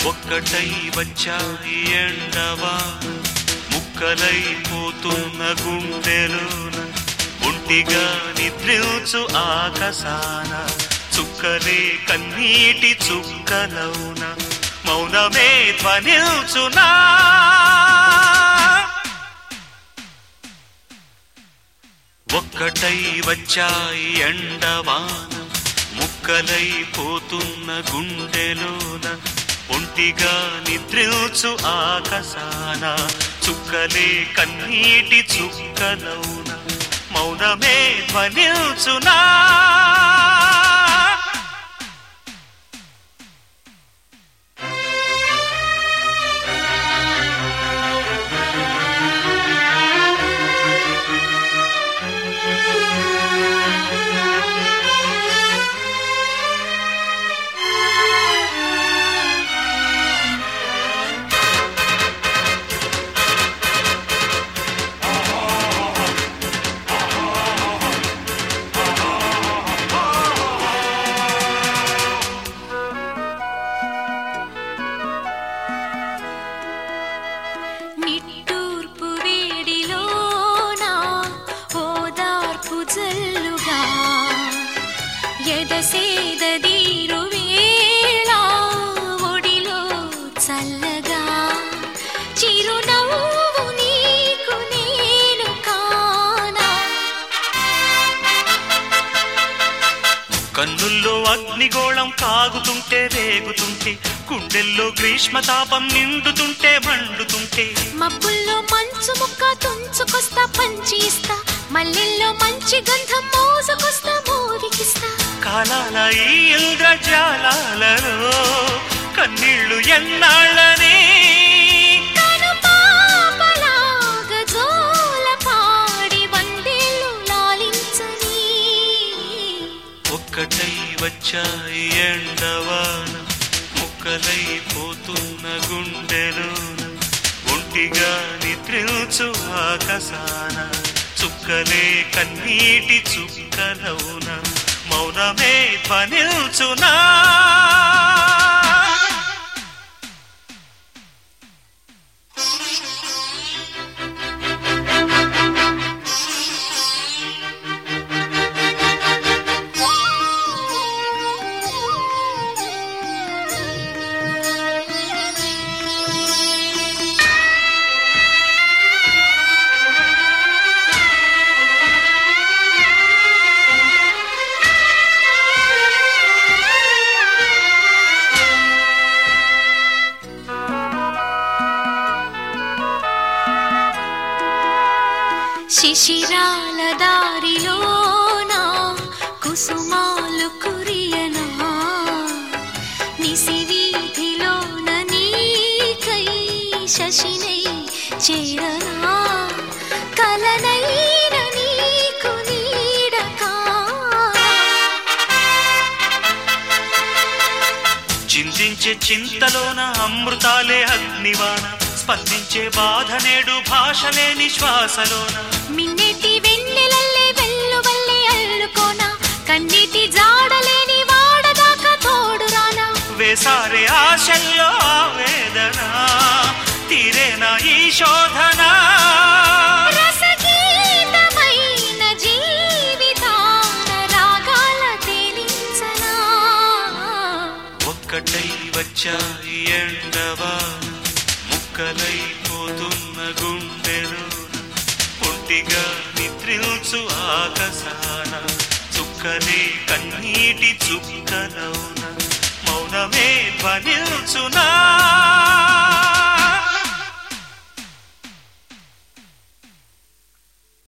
ఒక్కటై వచ్చాయి ఎండవా ముక్కలైపోతున్న గుండెలోన ఒంటిగా నిద్రించు ఆకాశాన చుక్కలే కన్నీటి చుక్కలౌన మౌనమే ధ్వనిల్చునా ఒక్కటై వచ్చాయి ఎండవాన ముక్కలైపోతున్న గుండెలోన ఒంటిగా నిద్రించు ఆకాశాన చుక్కలే కన్నీటి చుక్కలౌన మౌనమే ధ్వనిల్చునా నిట్టూర్పు వేడిలోన ఓదార్పు జల్లుగా ఎదసేదీరు వేళ ఒడిలో చల్లగా చిరునవ్వు నీకు నేను కానా కన్నుల్లో అగ్నిగోళం కాగుతుంటే రేగుతుంటే గుండెల్లో గ్రీష్మతాపం నిండుతుంటే మండుతుంటే మబ్బుల్లో మంచు ముక్క తుంచుకొస్తా పంచిస్తా మల్లెల్లో మంచి గంధం మోసుకొస్తా మోదికిస్తా కాలాల ఈ ఇంద్రజాలలో కన్నీళ్లు ఎన్నాళ్ళనే కను పాపలాగ జోల పాడి వందేళ్ళు లాలించని ఒక్కటై వచ్చాయి ఎండవాన ముక్కలైపోతున్న గుండెలోన ఒంటిగా నిద్రించు ఆకాశాన చుక్కలే కన్నీటి చుక్కలవున మౌనమే ధ్వనిల్చునా శిశిరాల దారిలోన కుసుమాలు కురియనా నిసి వీధిలోన నీకై శశినై చేరనా కలనైన నీకు నీడకా చింతించే చింతలోన అమృతాలే అగ్నివాన స్పందించే బాధ నేడు భాషలేని శ్వాసలోన మిన్నెటి వెన్నెలల్లే వెల్లువల్లే అల్లుకోనా కన్నీటి జాడలేని వాడదాకా తోడురానా వేసారే ఆశల్లో ఆవేదన తీరేనా ఈ శోధన రసగీతమైన జీవితాన రాగాల తేలించనా ఒక్కటై వచ్చాయి ఎండవాన ముక్కలైపోతున్న గుండెలు ఒంటిగా నిద్రించు ఆకాశాన చుక్కలే కన్నీటి చుక్కలవున మౌనమే ధ్వనిల్చునా